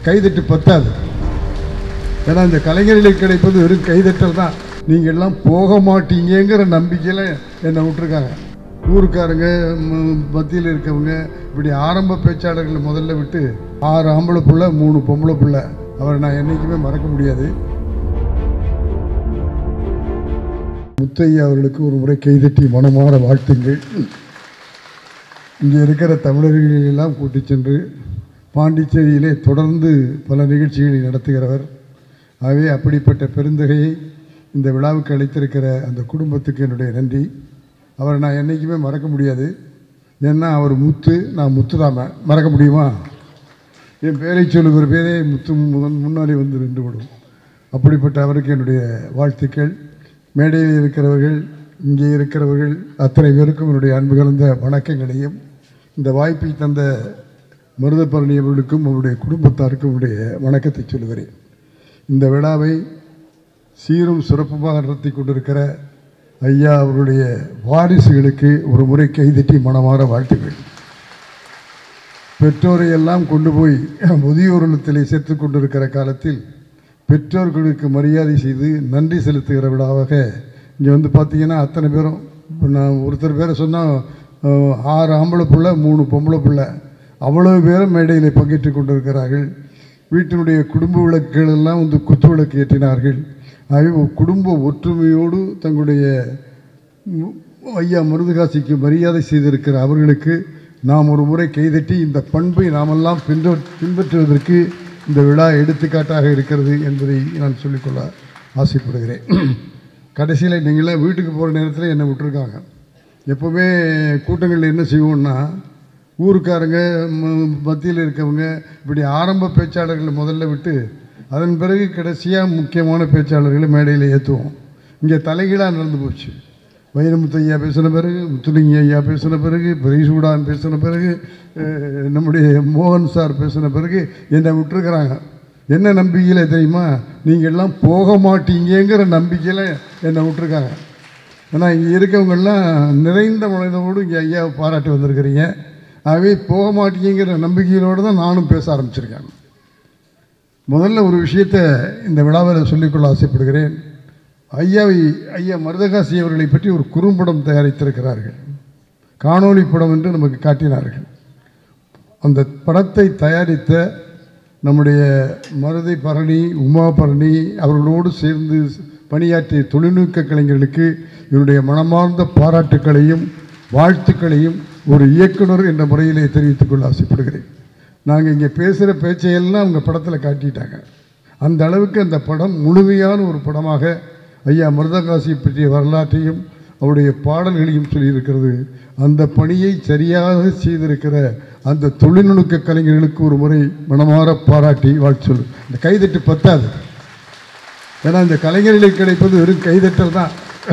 கைதட்டு பத்தாது ஏன்னா இந்த கலைஞர்களுக்கு கிடைப்பது வெறும் கைதட்டல் தான் நீங்கள் எல்லாம் போக மாட்டீங்கங்கிற நம்பிக்கையில் என்னை விட்டுருக்காங்க ஊருக்காரங்க ம், மத்தியில் இருக்கவங்க இப்படி ஆரம்ப பேச்சாளர்களை முதல்ல விட்டு ஆறு ஆம்பளை புள்ள மூணு பொம்பளை புள்ள அவரை நான் என்றைக்குமே மறக்க முடியாது முத்தையா அவர்களுக்கு ஒரு முறை கைதட்டி மனமாற வாழ்த்துங்கள் இங்கே இருக்கிற தமிழர்களை எல்லாம் கூட்டிச் சென்று பாண்டிச்சேரியிலே தொடர்ந்து பல நிகழ்ச்சிகளை நடத்துகிறவர் ஆகவே அப்படிப்பட்ட பெருந்தகையை இந்த விழாவுக்கு அழைத்திருக்கிற அந்த குடும்பத்துக்கு என்னுடைய நன்றி அவரை நான் என்றைக்குமே மறக்க முடியாது ஏன்னா அவர் முத்து நான் முத்துதாம மறக்க முடியுமா என் பேரை சொல்லுகிற பேரே முத்து முதன் முன்னாடி வந்து நின்று விடும் அப்படிப்பட்ட அவருக்கு என்னுடைய வாழ்த்துக்கள் மேடையில் இருக்கிறவர்கள் இங்கே இருக்கிறவர்கள் அத்தனை பேருக்கும் என்னுடைய அன்பு கலந்த வணக்கங்களையும் இந்த வாய்ப்பை தந்த மருதப்பரணி அவர்களுக்கும் அவருடைய குடும்பத்தாருக்கும் என்னுடைய வணக்கத்தை சொல்லுகிறேன் இந்த விழாவை சீரும் சிறப்புமாக நடத்தி கொண்டிருக்கிற ஐயா அவருடைய வாரிசுகளுக்கு ஒரு முறை கைதட்டி மனமாற வாழ்த்துகள் பெற்றோரை எல்லாம் கொண்டு போய் முதியோர் இல்லத்திலே சேர்த்து கொண்டிருக்கிற காலத்தில் பெற்றோர்களுக்கு மரியாதை செய்து நன்றி செலுத்துகிற விழாவாக இங்கே வந்து பார்த்தீங்கன்னா அத்தனை பேரும் இப்போ நான் ஒருத்தர் பேரை சொன்னால் ஆறு ஆம்பளை பிள்ளை மூணு பொம்பளை பிள்ளை அவ்வளவு பேரும் மேடையில் பங்கேற்று கொண்டிருக்கிறார்கள் வீட்டினுடைய குடும்ப விளக்குகள் எல்லாம் வந்து குத்து விளக்கு ஏற்றினார்கள் ஆகவே ஒரு குடும்ப ஒற்றுமையோடு தங்களுடைய மு- ஐயா மருதுகாசிக்கு மரியாதை செய்திருக்கிற அவர்களுக்கு நாம் ஒரு முறை கைதட்டி இந்த பண்பை நாமெல்லாம் பின்பற்ற பின்பற்றுவதற்கு இந்த விழா எடுத்துக்காட்டாக இருக்கிறது என்பதை நான் சொல்லிக்கொள்ள ஆசைப்படுகிறேன் கடைசியில் நீங்களாம் வீட்டுக்கு போகிற நேரத்தில் என்னை விட்டுருக்காங்க எப்போவுமே கூட்டங்களில் என்ன செய்வோம்னா ஊருக்காரங்க ம- மத்தியில் இருக்கவங்க இப்படி ஆரம்ப பேச்சாளர்களை முதல்ல விட்டு அதன் பிறகு கடைசியாக முக்கியமான பேச்சாளர்களை மேடையில் ஏற்றுவோம் இங்கே தலைகீழாக நடந்து போச்சு வைரமுத்து ஐயா பேசின பிறகு முத்துலிங்க ஐயா பேசின பிறகு பெரியசூடான் பேசின பிறகு அஹ், நம்முடைய மோகன் சார் பேசின பிறகு என்னை விட்டுருக்குறாங்க என்ன நம்பிக்கையில் தெரியுமா நீங்கள் எல்லாம் போக மாட்டீங்கங்கிற நம்பிக்கையில் என்னை விட்டுருக்காங்க ஏன்னா இங்கே இருக்கவங்கெல்லாம் நிறைந்த மனிதனோடு இங்கே ஐயாவை பாராட்டி வந்திருக்கிறீங்க ஆகவே போக மாட்டீங்கிற நம்பிக்கையோடு தான் நானும் பேச ஆரம்பிச்சிருக்கேன் முதல்ல ஒரு விஷயத்தை இந்த விழாவில் சொல்லிக்கொள்ள ஆசைப்படுகிறேன் ஐயாவை ஐயா மருதகாசி அவர்களை பற்றி ஒரு குறும்படம் தயாரித்திருக்கிறார்கள் காணொளி படம் என்று நமக்கு காட்டினார்கள் அந்த படத்தை தயாரித்த நம்முடைய மருதை பரணி உமா பரணி அவர்களோடு சேர்ந்து பணியாற்றிய தொழில்நுட்ப கலைஞர்களுக்கு என்னுடைய மனமார்ந்த பாராட்டுக்களையும் வாழ்த்துக்களையும் ஒரு இயக்குனர் என்ற முறையிலே தெரிவித்துக் கொள்ள ஆசைப்படுகிறேன் நாங்கள் இங்கே பேசுகிற பேச்சையெல்லாம் அவங்க படத்தில் காட்டிட்டாங்க அந்த அளவுக்கு அந்த படம் முழுமையான ஒரு படமாக ஐயா மருதகாசியை பற்றிய வரலாற்றையும் அவருடைய பாடல்களையும் சொல்லியிருக்கிறது அந்த பணியை சரியாக செய்திருக்கிற அந்த தொழில்நுட்ப கலைஞர்களுக்கு ஒரு முறை மனமாற பாராட்டி வாழ்த்து சொல்லு இந்த கைதட்டு பத்தாது ஏன்னா இந்த கலைஞர்களுக்கு கிடைப்பது வெறும் கைதட்டல் தான்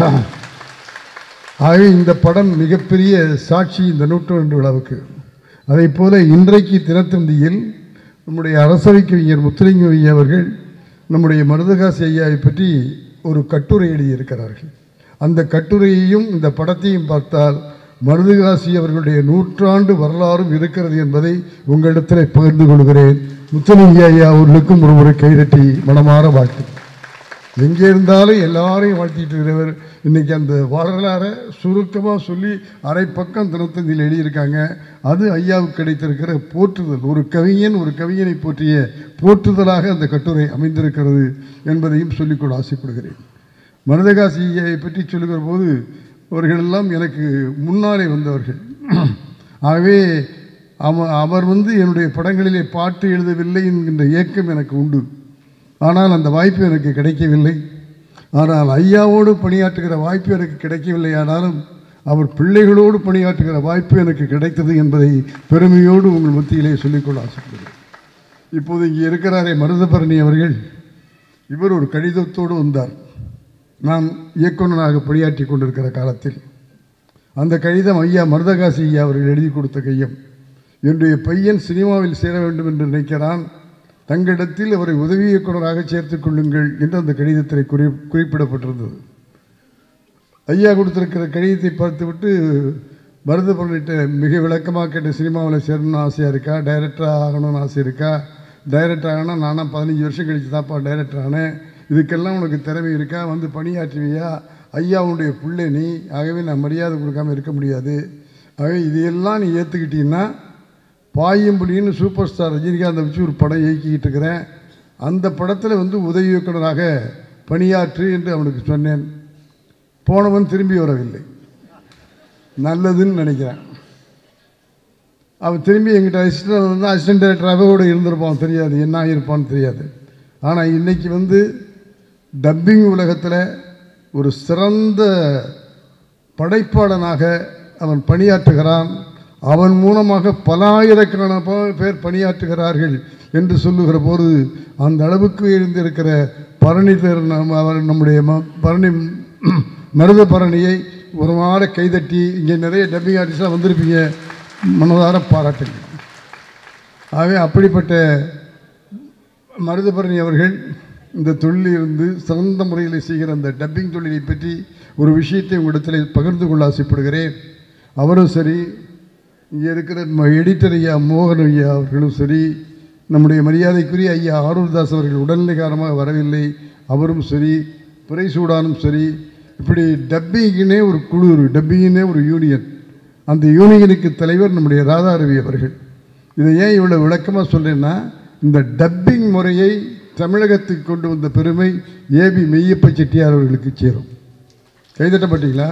ஆகவே இந்த படம் மிகப்பெரிய சாட்சி இந்த நூற்றாண்டு விழாவுக்கு அதே போல இன்றைக்கு தினத்தந்தியில் நம்முடைய அரசவை கவிஞர் முத்துலிங்க ஐயா அவர்கள் நம்முடைய மருதகாசி ஐயாவை பற்றி ஒரு கட்டுரை எழுதியிருக்கிறார்கள் அந்த கட்டுரையையும் இந்த படத்தையும் பார்த்தால் மருதகாசி அவர்களுடைய நூற்றாண்டு வரலாறும் இருக்கிறது என்பதை உங்களிடத்தில் பகிர்ந்து கொள்கிறேன் முத்துலிங்க ஐயா அவர்களுக்கும் ஒரு முறை கைதட்டி மனமாற வாழ்த்து எங்கே இருந்தாலும் எல்லாரையும் வாழ்த்திட்டு இருக்கிறவர் இன்னைக்கு அந்த வரலாறை சுருக்கமாக சொல்லி அரை பக்கம் தினத்தந்தியில் எழுதியிருக்காங்க அது ஐயாவுக்கு கிடைத்திருக்கிற போற்றுதல் ஒரு கவிஞன் ஒரு கவிஞனை போற்றிய போற்றுதலாக அந்த கட்டுரை அமைந்திருக்கிறது என்பதையும் சொல்லிக்கொள்ள ஆசைப்படுகிறேன் மருதகாசி ஐயாவை பற்றி சொல்லுகிற போது அவர்களெல்லாம் எனக்கு முன்னாலே வந்தவர்கள் ஆகவே அவ அவர் வந்து என்னுடைய படங்களிலே பாட்டு எழுதவில்லை என்கின்ற ஏக்கம் எனக்கு உண்டு ஆனால் அந்த வாய்ப்பு எனக்கு கிடைக்கவில்லை ஆனால் ஐயாவோடு பணியாற்றுகிற வாய்ப்பு எனக்கு கிடைக்கவில்லை ஆனாலும் அவர் பிள்ளைகளோடு பணியாற்றுகிற வாய்ப்பு எனக்கு கிடைத்தது என்பதை பெருமையோடு உங்கள் மத்தியிலே சொல்லிக்கொள்ள ஆசைப்படுகிறேன் இப்போது இங்கே இருக்கிறாரே மருதபரணி அவர்கள் இவர் ஒரு கடிதத்தோடு வந்தார் நான் இயக்குனராக பணியாற்றி கொண்டிருக்கிற காலத்தில் அந்த கடிதம் ஐயா மருதகாசி ஐயா அவர்கள் எழுதி கொடுத்த கையம் என்னுடைய பையன் சினிமாவில் சேர வேண்டும் என்று நினைக்கிறான் தங்களிடத்தில் அவரை உதவி இயக்குனராக சேர்த்துக் கொள்ளுங்கள் என்று அந்த கடிதத்தில் குறி குறிப்பிடப்பட்டிருந்தது ஐயா கொடுத்திருக்கிற கடிதத்தை பார்த்துவிட்டு மருது பண்ணிட்டு மிக விளக்கமாக கேட்ட சினிமாவில் சேரணும்னு ஆசையாக இருக்கா டைரக்டராக ஆகணும்னு ஆசை இருக்கா டைரக்டர் ஆகினா நானும் பதினஞ்சு வருஷம் கழிச்சு தான்ப்பா டைரக்டர் ஆனேன் இதுக்கெல்லாம் உனக்கு திறமை இருக்கா வந்து பணியாற்றுவியா ஐயாவுடைய பிள்ளை நீ ஆகவே நான் மரியாதை கொடுக்காம இருக்க முடியாது ஆகவே இதையெல்லாம் நீ ஏற்றுக்கிட்டீங்கன்னா பாயம்புலின்னு சூப்பர் ஸ்டார் ரஜினிகாந்தை வச்சு ஒரு படம் இயக்கிக்கிட்டு இருக்கிறேன் அந்த படத்தில் வந்து உதவி இயக்குனராக பணியாற்று என்று அவனுக்கு சொன்னேன் போனவன் திரும்பி வரவில்லை நல்லதுன்னு நினைக்கிறேன் அவன் திரும்பி எங்கிட்ட அசிஸ்டன்ட் வந்து அசிஸ்டன்ட் டைரக்டராகவே கூட இருந்திருப்பான் தெரியாது என்ன ஆகியிருப்பான்னு தெரியாது ஆனால் இன்னைக்கு வந்து டப்பிங் உலகத்தில் ஒரு சிறந்த படைப்பாளனாக அவன் பணியாற்றுகிறான் அவன் மூலமாக பலாயிரக்கணக்கான ப- பேர் பணியாற்றுகிறார்கள் என்று சொல்லுகிற போது அந்த அளவுக்கு இருந்திருக்கிற பரணி தேர் நம்ம அவர் நம்முடைய ம- பரணி மருத பரணியை ஒரு வார கைதட்டி இங்கே நிறைய டப்பிங் ஆர்டிஸ்டாக வந்திருப்பீங்க மனதார பாராட்டுங்கள் ஆகவே அப்படிப்பட்ட மருதபரணி அவர்கள் இந்த தொழிலில் இருந்து சிறந்த முறையில் செய்கிற அந்த டப்பிங் தொழிலை பற்றி ஒரு விஷயத்தை உங்களிடத்தில் பகிர்ந்து கொள்ள ஆசைப்படுகிறேன் அவரும் சரி இங்கே இருக்கிற நம்ம எடிட்டர் ஐயா மோகன் ஐயா அவர்களும் சரி நம்முடைய மரியாதைக்குரிய ஐயா ஆரூர்தாஸ் அவர்கள் உடல்நிலை காரணமாக வரவில்லை அவரும் சரி பிரைசூடானும் சரி இப்படி டப்பிங்குனே ஒரு குழு டப்பிங்குனே ஒரு யூனியன் அந்த யூனியனுக்கு தலைவர் நம்முடைய ராதாரவி அவர்கள் இதை ஏன் இவ்வளோ விளக்கமாக சொல்கிறேன்னா இந்த டப்பிங் முறையை தமிழகத்துக்கு கொண்டு வந்த பெருமை ஏபி மெய்யப்ப செட்டியார் அவர்களுக்கு சேரும் கைதட்டப்பட்டீங்களா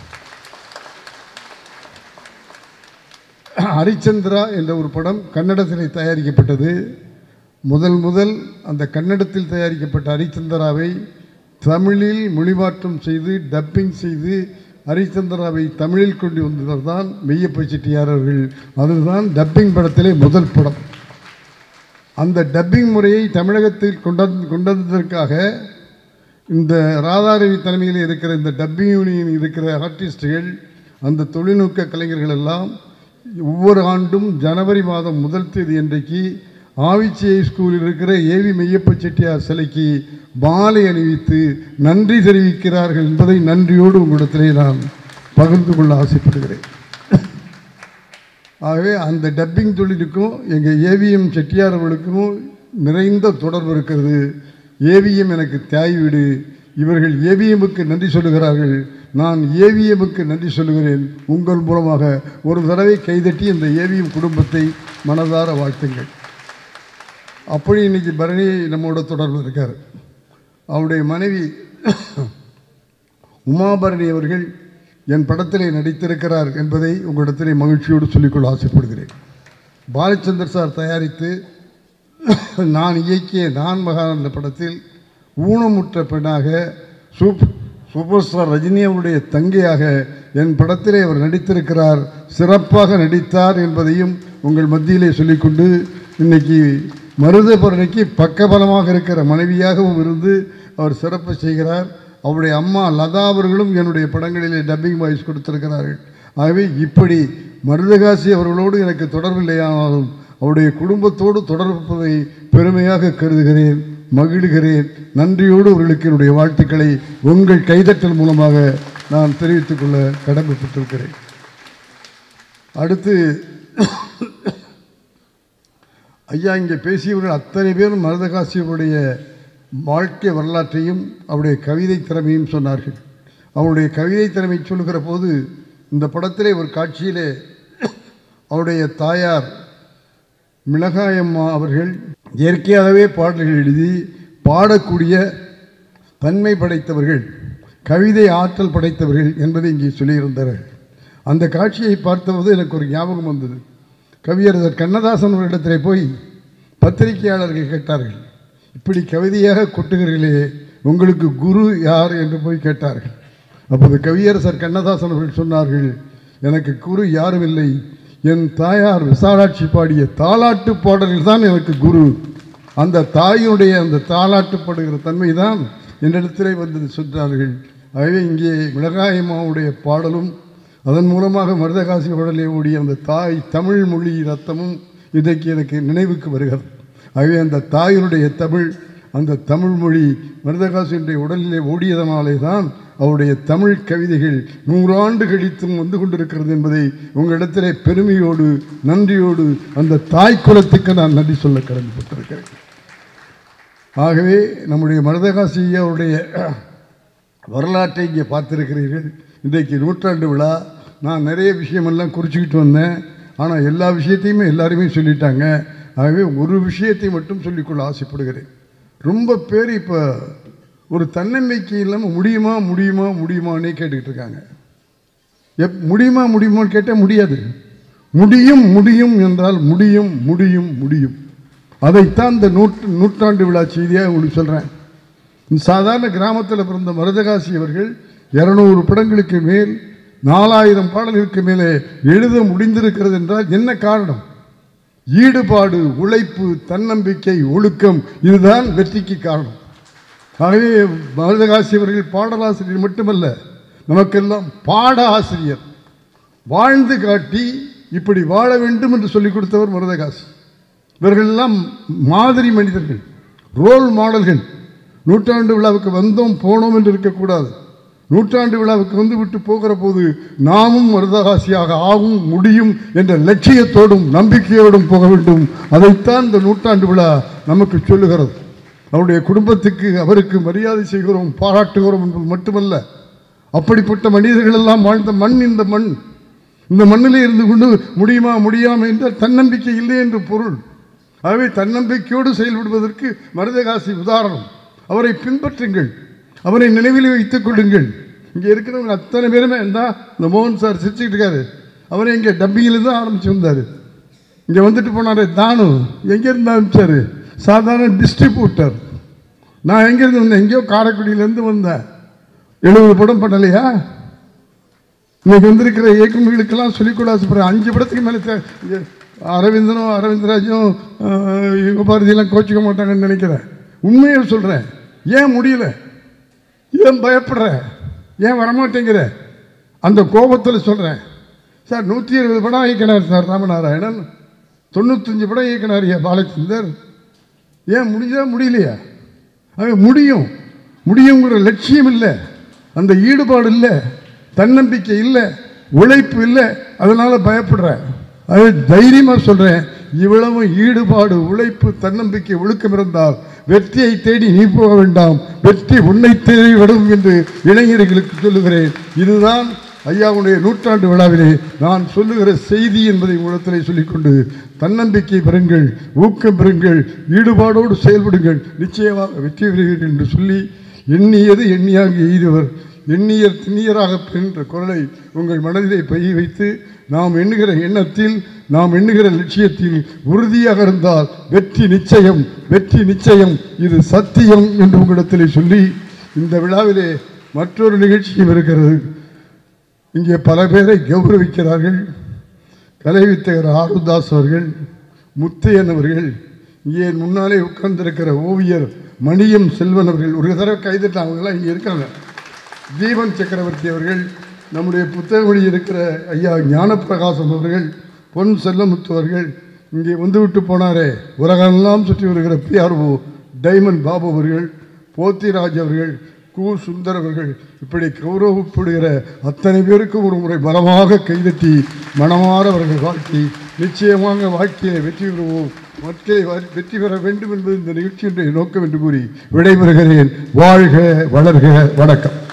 ஹரிச்சந்திரா என்ற ஒரு படம் கன்னடத்தில் தயாரிக்கப்பட்டது முதல் முதல் அந்த கன்னடத்தில் தயாரிக்கப்பட்ட ஹரிச்சந்திராவை தமிழில் மொழிமாற்றம் செய்து டப்பிங் செய்து ஹரிச்சந்திராவை தமிழில் கொண்டு வந்தவர் தான் மெய்யப்ப செட்டியார் அவர்கள் அதுதான் டப்பிங் படத்திலே முதல் படம் அந்த டப்பிங் முறையை தமிழகத்தில் கொண்டாந்து கொண்டதற்காக இந்த ராதாரவி தலைமையில் இருக்கிற இந்த டப்பிங் யூனியன் இருக்கிற ஆர்டிஸ்டுகள் அந்த தொழில்நுட்ப கலைஞர்கள் எல்லாம் ஒவ்வொரு ஆண்டும் ஜனவரி மாதம் முதல் தேதி அன்றைக்கு ஆவிச்சியை ஸ்கூலில் இருக்கிற ஏவி மெய்யப்ப செட்டியார் சிலைக்கு மாலை அணிவித்து நன்றி தெரிவிக்கிறார்கள் என்பதை நன்றியோடு உங்களிடத்திலே நான் பகிர்ந்து கொள்ள ஆசைப்படுகிறேன் ஆகவே அந்த டப்பிங் தொழிலுக்கும் எங்கள் ஏவிஎம் செட்டியார் அவர்களுக்கும் நிறைந்த தொடர்பு இருக்கிறது ஏவிஎம் எனக்கு தாய் வீடு இவர்கள் ஏவிஎம்முக்கு நன்றி சொல்லுகிறார்கள் நான் ஏவிஎம்முக்கு நன்றி சொல்லுகிறேன் உங்கள் மூலமாக ஒரு தடவை கைதட்டி இந்த ஏவிஎம் குடும்பத்தை மனதார வாழ்த்துங்கள் அப்படி இன்னைக்கு பரணி நம்மோட தொடர்பு இருக்கார் அவருடைய மனைவி உமாபரணி அவர்கள் என் படத்திலே நடித்திருக்கிறார் என்பதை உங்களிடத்திலே மகிழ்ச்சியோடு சொல்லிக்கொள்ள ஆசைப்படுகிறேன் பாலச்சந்தர் சார் தயாரித்து நான் இயக்கிய நான் மகான் என்ற படத்தில் ஊனமுற்ற பெண்ணாக சூப் சூப்பர் ஸ்டார் ரஜினி அவருடைய தங்கையாக என் படத்திலே அவர் நடித்திருக்கிறார் சிறப்பாக நடித்தார் என்பதையும் உங்கள் மத்தியிலே சொல்லிக்கொண்டு இன்னைக்கு மருதபரணிக்கு பக்கபலமாக இருக்கிற மனைவியாகவும் இருந்து அவர் சிறப்பு செய்கிறார் அவருடைய அம்மா லதா அவர்களும் என்னுடைய படங்களிலே டப்பிங் வாய்ஸ் கொடுத்திருக்கிறார்கள் ஆகவே இப்படி மருதகாசி அவர்களோடு எனக்கு தொடர்பில்லையானாலும் அவருடைய குடும்பத்தோடு தொடர்பதை பெருமையாக கருதுகிறேன் மகிழ்கிறேன் நன்றியோடு அவர்களுக்கு என்னுடைய வாழ்த்துக்களை உங்கள் கைதட்டல் மூலமாக நான் தெரிவித்துக் கொள்ள கடமைப்பட்டிருக்கிறேன் அடுத்து ஐயா இங்கே பேசியவர்கள் அத்தனை பேரும் மருதகாசியருடைய வாழ்க்கை வரலாற்றையும் அவருடைய கவிதை திறமையும் சொன்னார்கள் அவருடைய கவிதை திறமை சொல்லுகிற போது இந்த படத்திலே ஒரு காட்சியிலே அவருடைய தாயார் மிளகாயம்மா அவர்கள் இயற்கையாகவே பாடல்கள் எழுதி பாடக்கூடிய தன்மை படைத்தவர்கள் கவிதை ஆற்றல் படைத்தவர்கள் என்பதை இங்கே சொல்லியிருந்தார்கள் அந்த காட்சியை பார்த்தபோது எனக்கு ஒரு ஞாபகம் வந்தது கவியரசர் கண்ணதாசன் அவரிடத்திலே போய் பத்திரிகையாளர்கள் கேட்டார்கள் இப்படி கவிதையாக கொட்டுகிறீர்களே உங்களுக்கு குரு யார் என்று போய் கேட்டார்கள் அப்போது கவியரசர் கண்ணதாசன் அவர்கள் சொன்னார்கள் எனக்கு குரு யாரும் இல்லை என் தாயார் விசாலாட்சி பாடிய தாலாட்டு பாடல்கள் தான் எனக்கு குரு அந்த தாயினுடைய அந்த தாலாட்டு பாடுகிற தன்மை தான் என்னிடத்திலே வந்து சொன்னார்கள் ஆகவே இங்கே மிளகாயம்மாவுடைய பாடலும் அதன் மூலமாக மருதகாசி உடலே ஓடிய அந்த தாய் தமிழ் மொழி ரத்தமும் இன்றைக்கு எனக்கு நினைவுக்கு வருகிறது ஆகவே அந்த தாயினுடைய தமிழ் அந்த தமிழ் மொழி மருதகாசியுடைய உடலிலே ஓடியதனாலே தான் அவருடைய தமிழ் கவிதைகள் நூறாண்டு கழித்தும் வந்து கொண்டிருக்கிறது என்பதை உங்களிடத்திலே பெருமையோடு நன்றியோடு அந்த தாய் குலத்துக்கு நான் நன்றி சொல்ல கடமைப்பட்டிருக்கிறேன் ஆகவே நம்முடைய மருதகாசி அவருடைய வரலாற்றை இங்கே பார்த்திருக்கிறீர்கள் இன்றைக்கு நூற்றாண்டு விழா நான் நிறைய விஷயமெல்லாம் குறிச்சிக்கிட்டு வந்தேன் ஆனால் எல்லா விஷயத்தையுமே எல்லாருமே சொல்லிட்டாங்க ஆகவே ஒரு விஷயத்தை மட்டும் சொல்லிக்கொள்ள ஆசைப்படுகிறேன் ரொம்ப பேர் இப்போ ஒரு தன்னம்பிக்கை இல்லாமல் முடியுமா முடியுமா முடியுமான்னே கேட்டுக்கிட்டு இருக்காங்க எப் முடியுமா முடியுமான்னு கேட்டால் முடியாது முடியும் முடியும் என்றால் முடியும் முடியும் முடியும் அதைத்தான் இந்த நூற்று நூற்றாண்டு விழா செய்தியாக உங்களுக்கு சொல்கிறேன் சாதாரண கிராமத்தில் பிறந்த மருதகாசி அவர்கள் இருநூறு படங்களுக்கு மேல் நாலாயிரம் பாடல்களுக்கு மேலே எழுத முடிந்திருக்கிறது என்றால் என்ன காரணம் ஈடுபாடு உழைப்பு தன்னம்பிக்கை ஒழுக்கம் இதுதான் வெற்றிக்கு காரணம் ஆகவே மருதகாசி அவர்கள் பாடலாசிரியர் மட்டுமல்ல நமக்கெல்லாம் பாட ஆசிரியர் வாழ்ந்து காட்டி இப்படி வாழ வேண்டும் என்று சொல்லிக் கொடுத்தவர் மருதகாசி இவர்களெல்லாம் மாதிரி மனிதர்கள் ரோல் மாடல்கள் நூற்றாண்டு விழாவுக்கு வந்தோம் போனோம் என்று இருக்கக்கூடாது நூற்றாண்டு விழாவுக்கு வந்து விட்டு போகிற போது நாமும் மருதகாசியாக ஆகும் முடியும் என்ற லட்சியத்தோடும் நம்பிக்கையோடும் போக வேண்டும் அதைத்தான் இந்த நூற்றாண்டு விழா நமக்கு சொல்லுகிறது அவருடைய குடும்பத்துக்கு அவருக்கு மரியாதை செய்கிறோம் பாராட்டுகிறோம் என்பது மட்டுமல்ல அப்படிப்பட்ட மனிதர்கள் எல்லாம் வாழ்ந்த மண் இந்த மண் இந்த மண்ணிலே இருந்து கொண்டு முடியுமா முடியாமல் என்றால் தன்னம்பிக்கை இல்லை என்று பொருள் ஆகவே தன்னம்பிக்கையோடு செயல்படுவதற்கு மருதகாசி உதாரணம் அவரை பின்பற்றுங்கள் அவரை நினைவில் வைத்துக் கொள்ளுங்கள் இங்கே இருக்கிறவங்க அத்தனை பேருமே இருந்தா இந்த மோகன் சார் சிரிச்சுக்கிட்டு இருக்காரு அவரை இங்கே டப்பிங்கில் தான் ஆரம்பிச்சு வந்தார் இங்கே வந்துட்டு போனாரு தானு எங்கேருந்து ஆரம்பிச்சாரு சாதாரண டிஸ்ட்ரிபியூட்டர் நான் எங்கேருந்து வந்தேன் எங்கேயோ காரைக்குடியிலேருந்து வந்தேன் எழுபது படம் பண்ணலையா இன்னைக்கு வந்திருக்கிற இயக்குநர்களுக்கெல்லாம் சொல்லிக்கூட ஆசைப்படுறேன் அஞ்சு படத்துக்கு மேலே தே- இங்க அரவிந்தனும் அரவிந்தராஜும் ஆஹ், யுக பாரதியெல்லாம் கோச்சிக்க மாட்டாங்கன்னு நினைக்கிறேன் உண்மையை சொல்கிறேன் ஏன் முடியல ஏன் பயப்படுற ஏன் வரமாட்டேங்கிற அந்த கோபத்தில் சொல்கிறேன் சார் நூற்றி இருபது படம் இயக்கினார் சார் ராமநாராயணன் தொண்ணூத்தஞ்சு படம் இயக்கினார் ஐயா பாலச்சந்தர் ஏன் முடிஞ்சா முடியலையா அது முடியும் முடியுங்கிற லட்சியம் இல்லை அந்த ஈடுபாடு இல்லை தன்னம்பிக்கை இல்லை உழைப்பு இல்லை அதனால பயப்படுறேன் அது தைரியமாக சொல்கிறேன் இவ்வளவு ஈடுபாடு உழைப்பு தன்னம்பிக்கை ஒழுக்கம் இருந்தால் வெற்றியை தேடி நீ போக வேண்டாம் வெற்றி உன்னை தேடி விடும் என்று இளைஞர்களுக்கு சொல்லுகிறேன் இதுதான் ஐயாவுடைய நூற்றாண்டு விழாவிலே நான் சொல்லுகிற செய்தி என்பதை உலகத்திலே சொல்லிக்கொண்டு தன்னம்பிக்கை பெறுங்கள் ஊக்கம் பெறுங்கள் ஈடுபாடோடு செயல்படுங்கள் நிச்சயமாக வெற்றி பெறுவீர்கள் என்று சொல்லி எண்ணியது எண்ணியாக எய்தவர் எண்ணியர் திண்ணியராக என்ற குரலை உங்கள் மனதிலே பதிய வைத்து நாம் எண்ணுகிற எண்ணத்தில் நாம் எண்ணுகிற லட்சியத்தில் உறுதியாக இருந்தால் வெற்றி நிச்சயம் வெற்றி நிச்சயம் இது சத்தியம் என்று உங்களிடத்திலே சொல்லி இந்த விழாவிலே மற்றொரு நிகழ்ச்சியும் இருக்கிறது இங்கே பல பேரை கௌரவிக்கிறார்கள் கலைவித்தகர் ஆருதாஸ் அவர்கள் முத்தையன் அவர்கள் இங்கே என் முன்னாலே உட்கார்ந்திருக்கிற ஓவியர் மணியம் செல்வன் அவர்கள் ஒரு தடவை கைதட்ட அவங்கெல்லாம் இங்கே இருக்காங்க ஜீவன் சக்கரவர்த்தி அவர்கள் நம்முடைய புத்தகமொழி இருக்கிற ஐயா ஞானப்பிரகாசம் அவர்கள் பொன் செல்லமுத்து அவர்கள் இங்கே வந்துவிட்டு போனாரே உலகெல்லாம் சுற்றி வருகிற பிஆர்ஓ டைமண்ட் பாபு அவர்கள் போத்திராஜ் அவர்கள் கு சுந்தர் அவர்கள் இப்படி கௌரவப்படுகிற அத்தனை பேருக்கும் ஒரு முறை பலமாக கைதட்டி மனமாற அவர்கள் வாழ்த்தி நிச்சயமாக வாழ்க்கையை வெற்றி பெறுவோம் வாழ்க்கையை வ- வெற்றி பெற வேண்டும் என்பது இந்த நிகழ்ச்சியினுடைய நோக்கம் என்று கூறி விடைபெறுகிறேன் வாழ்க வளர்க வணக்கம்